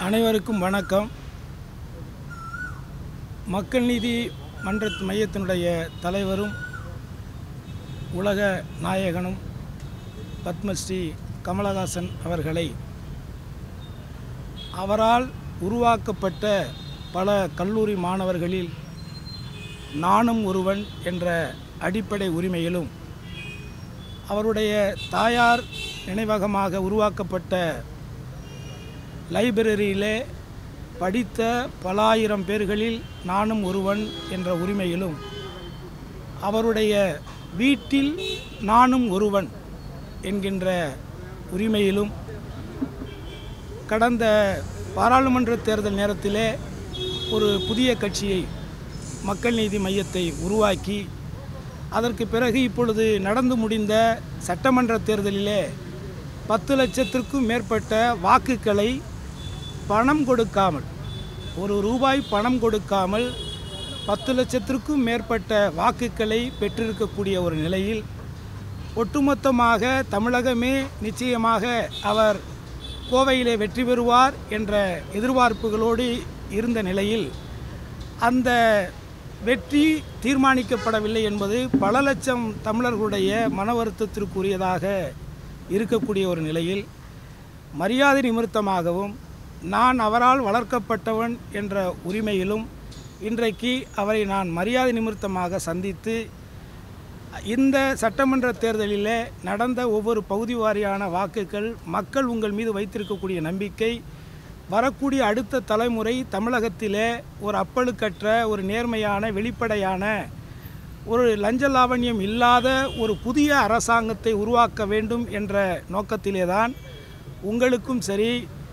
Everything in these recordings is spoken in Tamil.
அனைவருக்கும் வணக்கம் மக்கள் நீதி மன்ற மையத்தினுடைய தலைவரும் உலக நாயகனும் பத்மஸ்ரீ கமலஹாசன் அவர்களை அவரால் உருவாக்கப்பட்ட பல கல்லூரி மாணவர்களில் நானும் ஒருவன் என்ற அடிப்படை உரிமையிலும் அவருடைய தாயார் நினைவகமாக உருவாக்கப்பட்ட லைப்ரரியிலே படித்த பல ஆயிரம் பேர்களில் நானும் ஒருவன் என்ற உரிமையிலும் அவருடைய வீட்டில் நானும் ஒருவன் என்கின்ற உரிமையிலும் கடந்த பாராளுமன்ற தேர்தல் நேரத்திலே ஒரு புதிய கட்சியை மக்கள் நீதி மையத்தை உருவாக்கி அதற்கு பிறகு இப்பொழுது நடந்து முடிந்த சட்டமன்ற தேர்தலிலே பத்து லட்சத்திற்கும் மேற்பட்ட வாக்குகளை பணம் கொடுக்காமல் ஒரு ரூபாய் பணம் கொடுக்காமல் பத்து லட்சத்திற்கும் மேற்பட்ட வாக்குகளை பெற்றிருக்கக்கூடிய ஒரு நிலையில் ஒட்டுமொத்தமாக தமிழகமே நிச்சயமாக அவர் கோவையிலே வெற்றி பெறுவார் என்ற எதிர்பார்ப்புகளோடு இருந்த நிலையில் அந்த வெற்றி தீர்மானிக்கப்படவில்லை என்பது பல லட்சம் தமிழர்களுடைய மன வருத்தத்திற்குரியதாக இருக்கக்கூடிய ஒரு நிலையில் மரியாதை நிமித்தமாகவும் நான் அவரால் வளர்க்கப்பட்டவன் என்ற உரிமையிலும் இன்றைக்கு அவரை நான் மரியாதை நிமித்தமாக சந்தித்து இந்த சட்டமன்ற தேர்தலிலே நடந்த ஒவ்வொரு பகுதி வாரியான வாக்குகள் மக்கள் உங்கள் மீது வைத்திருக்கக்கூடிய நம்பிக்கை வரக்கூடிய அடுத்த தலைமுறை தமிழகத்திலே ஒரு அப்பழுக்கற்ற ஒரு நேர்மையான வெளிப்படையான ஒரு லஞ்ச லாவண்யம் இல்லாத ஒரு புதிய அரசாங்கத்தை உருவாக்க வேண்டும் என்ற நோக்கத்திலே தான் உங்களுக்கும் சரி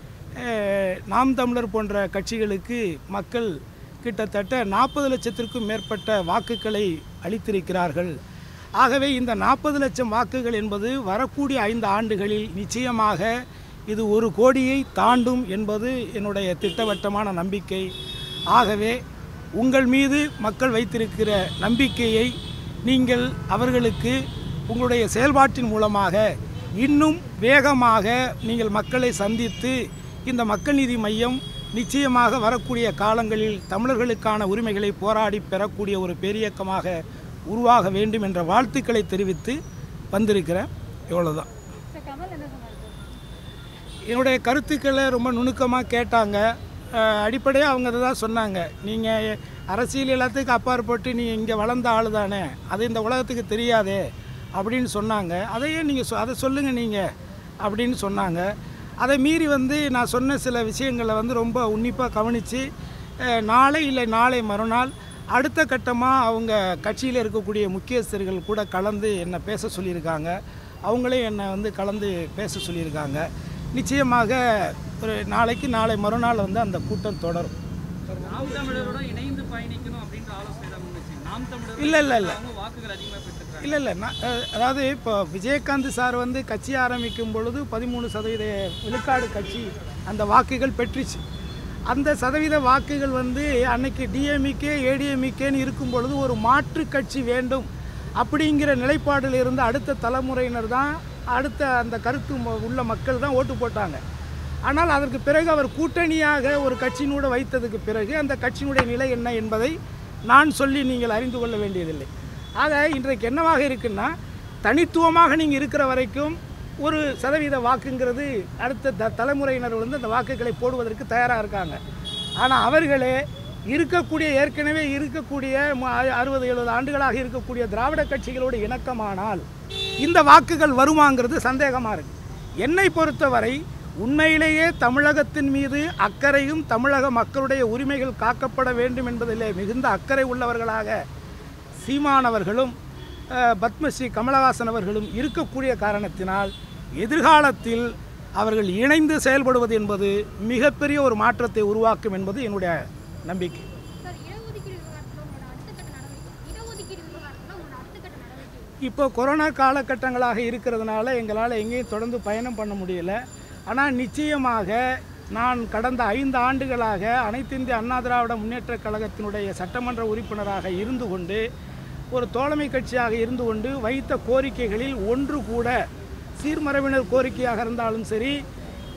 அஹ், நாம் தமிழர் போன்ற கட்சிகளுக்கு மக்கள் கிட்டத்தட்ட நாற்பது லட்சத்திற்கும் மேற்பட்ட வாக்குகளை அளித்திருக்கிறார்கள் ஆகவே இந்த நாற்பது லட்சம் வாக்குகள் என்பது வரக்கூடிய ஐந்து ஆண்டுகளில் நிச்சயமாக இது ஒரு கோடியை தாண்டும் என்பது என்னுடைய திட்டவட்டமான நம்பிக்கை ஆகவே உங்கள் மீது மக்கள் வைத்திருக்கிற நம்பிக்கையை நீங்கள் அவர்களுக்கு உங்களுடைய செயல்பாட்டின் மூலமாக இன்னும் வேகமாக நீங்கள் மக்களை சந்தித்து இந்த மக்கள் நீதி மையம் நிச்சயமாக வரக்கூடிய காலங்களில் தமிழர்களுக்கான உரிமைகளை போராடி பெறக்கூடிய ஒரு பெரியக்கமாக உருவாக வேண்டும் என்ற வாழ்த்துக்களை தெரிவித்து வந்திருக்கிறேன் இவ்வளவுதான் சார் கமல் என்ன சொன்னார் சார் என்னுடைய கருத்துக்களை ரொம்ப நுணுக்கமாக கேட்டாங்க அடிப்படையாக அவங்க அதை தான் சொன்னாங்க நீங்கள் அரசியல் எல்லாத்துக்கும் அப்பாற்பட்டு நீ இங்கே வளர்ந்த ஆள் தானே அது இந்த உலகத்துக்கு தெரியாதே அப்படின்னு சொன்னாங்க அதையே நீங்கள் சொ அதை சொல்லுங்கள் நீங்கள் அப்படின்னு சொன்னாங்க அதை மீறி வந்து நான் சொன்ன சில விஷயங்களை வந்து ரொம்ப உன்னிப்பாக கவனித்து நாளை இல்லை நாளை மறுநாள் அடுத்த கட்டமாக அவங்க கட்சியில் இருக்கக்கூடிய முக்கியஸ்தர்கள் கூட கலந்து என்னை பேச சொல்லியிருக்காங்க அவங்களே என்னை வந்து கலந்து பேச சொல்லியிருக்காங்க நிச்சயமாக ஒரு நாளைக்கு நாளை மறுநாள் வந்து அந்த கூட்டம் தொடரும் நாம் தமிழரோட இணைந்து பயணிக்கணும் அப்படின்ற ஆலோசனை தான் முன்வச்சு நாம் தமிழர் இல்லை இல்லை இல்லை அவங்க வாக்குகள் அதிகமாக பெற்றிருக்காங்க இல்லை இல்லை நான் அஹ், அதாவது இப்போ விஜயகாந்த் சார் வந்து கட்சி ஆரம்பிக்கும் பொழுது பதிமூணு சதவீத விழுக்காடு கட்சி அந்த வாக்குகள் பெற்றுச்சு அந்த சதவீத வாக்குகள் வந்து அன்னைக்கு டிஎம்இகே ஏடிஎம்இகேன்னு இருக்கும் பொழுது ஒரு மாற்று கட்சி வேண்டும் அப்படிங்கிற நிலைப்பாடில் இருந்த அடுத்த தலைமுறையினர் தான் அடுத்த அந்த கருத்து ம- உள்ள மக்கள் தான் ஓட்டு போட்டாங்க ஆனால் அதற்கு பிறகு அவர் கூட்டணியாக ஒரு கட்சியினூட வைத்ததுக்கு பிறகு அந்த கட்சியினுடைய நிலை என்ன என்பதை நான் சொல்லி நீங்கள் அறிந்து கொள்ள வேண்டியதில்லை ஆக இன்றைக்கு என்னவாக இருக்குன்னா தனித்துவமாக நீங்கள் இருக்கிற வரைக்கும் ஒரு சதவீத வாக்குங்கிறது அடுத்த த தலைமுறையினர் வந்து அந்த வாக்குகளை போடுவதற்கு தயாராக இருக்காங்க ஆனால் அவர்களே இருக்கக்கூடிய ஏற்கனவே இருக்கக்கூடிய ம- அறுபது எழுபது ஆண்டுகளாக இருக்கக்கூடிய திராவிட கட்சிகளோடு இணக்கமானால் இந்த வாக்குகள் வருமாங்கிறது சந்தேகமாக இருக்கு என்னை பொறுத்தவரை உண்மையிலேயே தமிழகத்தின் மீது அக்கறையும் தமிழக மக்களுடைய உரிமைகள் காக்கப்பட வேண்டும் என்பதிலே மிகுந்த அக்கறை உள்ளவர்களாக சீமானவர்களும் அஹ், பத்மஸ்ரீ கமலஹாசன் அவர்களும் இருக்கக்கூடிய காரணத்தினால் எதிர்காலத்தில் அவர்கள் இணைந்து செயல்படுவது என்பது மிகப்பெரிய ஒரு மாற்றத்தை உருவாக்கும் என்பது என்னுடைய நம்பிக்கை சார் இடஒதுக்கீடு விவகாரத்தில் உங்களோட அடுத்த கட்ட நடவடிக்கை இடஒதுக்கீடு விவகாரத்தில் உங்களோட அடுத்த கட்ட நடவடிக்கை இப்போ கொரோனா காலகட்டங்களாக இருக்கிறதுனால எங்களால் எங்கேயும் தொடர்ந்து பயணம் பண்ண முடியல ஆனால் நிச்சயமாக நான் கடந்த ஐந்து ஆண்டுகளாக அனைத்து இந்திய அண்ணா திராவிட முன்னேற்றக் கழகத்தினுடைய சட்டமன்ற உறுப்பினராக இருந்து கொண்டு ஒரு தோழமை கட்சியாக இருந்து கொண்டு வைத்த கோரிக்கைகளில் ஒன்று கூட சீர்மரபினர் கோரிக்கையாக இருந்தாலும் சரி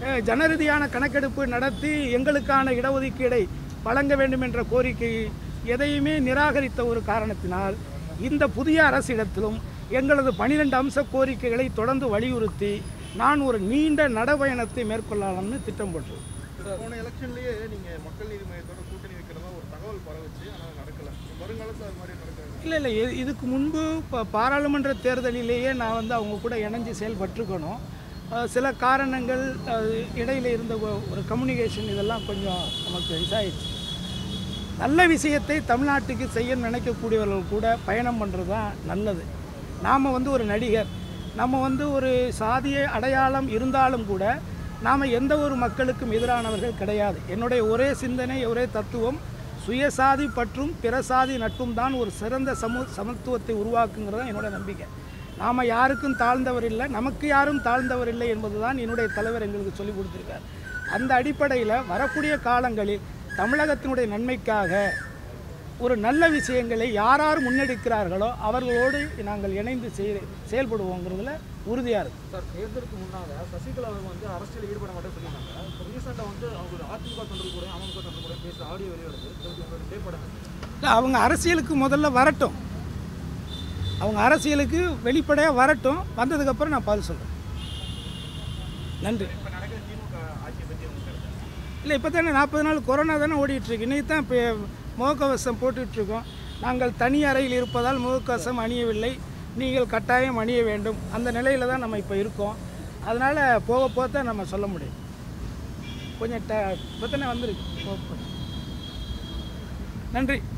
அஹ், ஜனரீதியான கணக்கெடுப்பு நடத்தி எங்களுக்கான இடஒதுக்கீடை வழங்க வேண்டும் என்ற கோரிக்கை எதையுமே நிராகரித்த ஒரு காரணத்தினால் இந்த புதிய அரசிடத்திலும் எங்களது பனிரெண்டு அம்ச கோரிக்கைகளை தொடர்ந்து வலியுறுத்தி நான் ஒரு நீண்ட நடைபயணத்தை மேற்கொள்ளலாம்னு திட்டம் போட்டேன் போன எலெக்ஷன்லயே நீங்க மக்கள் நீதி மையத்தோட கூட்டணி வைக்கிறதா ஒரு தகவல் பரவுச்சு ஆனா அது நடக்கல வருங்காலத்துல அது மாதிரி நடக்காது இல்லை இல்லை இது- இதுக்கு முன்பு இப்போ பாராளுமன்ற தேர்தலிலேயே நான் வந்து அவங்க கூட இணைஞ்சு செயல்பட்டிருக்கணும் அஹ் சில காரணங்கள் அஹ் இடையில இருந்த ஒ- ஒரு கம்யூனிகேஷன் இதெல்லாம் கொஞ்சம் நமக்கு இதாயிடுச்சு நல்ல விஷயத்தை தமிழ்நாட்டுக்கு செய்ய நினைக்கக்கூடியவர்கள் கூட பயணம் பண்ணுறது தான் நல்லது நாம் வந்து ஒரு நடிகர் நம்ம வந்து ஒரு சாதிய அடையாளம் இருந்தாலும் கூட நாம் எந்த ஒரு மக்களுக்கும் எதிரானவர்கள் கிடையாது என்னுடைய ஒரே சிந்தனை ஒரே தத்துவம் சுயசாதி பற்றும் பிற சாதி நட்பும் தான் ஒரு சிறந்த சமூ சமத்துவத்தை உருவாக்குங்கிறது தான் என்னோட நம்பிக்கை நாம் யாருக்கும் தாழ்ந்தவர் இல்லை நமக்கு யாரும் தாழ்ந்தவர் இல்லை என்பது தான் என்னுடைய தலைவர் எங்களுக்கு சொல்லிக் கொடுத்துருக்கார் அந்த அடிப்படையில் வரக்கூடிய காலங்களில் தமிழகத்தினுடைய நன்மைக்காக ஒரு நல்ல விஷயங்களை யார் யார் முன்னெடுக்கிறார்களோ அவர்களோடு நாங்கள் இணைந்து செய் செயல்படுவோங்கிறதுல உறுதியாக இருக்கு சார் தேர்தலுக்கு முன்னாக சசிகலா அவங்க வந்து அரசியல் ஈடுபட மாட்டேன்னு சொல்லியிருந்தாங்க இப்போ ரீசெண்டாக வந்து அவங்க அதிமுக தொண்டர் கூட அமமுக தொண்டர் கூட பேசுகிற ஆடியோ வெளியிடுது உங்களோட டேப்படம் இல்லை அவங்க அரசியலுக்கு முதல்ல வரட்டும் அவங்க அரசியலுக்கு வெளிப்படையாக வரட்டும் வந்ததுக்கப்புறம் நான் பதில் சொல்கிறேன் நன்றி இப்போ நடக்கிற திமுக ஆட்சியை பற்றி உங்களுக்கு இல்லை இப்போ தானே நாற்பது நாள் கொரோனா தானே ஓடிட்டுருக்கு இன்னைக்கு தான் இப்போ முகக்கவசம் போட்டுட்ருக்கோம் நாங்கள் தனி அறையில் இருப்பதால் முகக்கவசம் அணியவில்லை நீங்கள் கட்டாயம் அணிய வேண்டும் அந்த நிலையில் தான் நம்ம இப்போ இருக்கோம் அதனால் போக போக தான் நம்ம சொல்ல முடியும் கொஞ்சம் ட இப்போ தானே வந்துருக்கு போக போக. நன்றி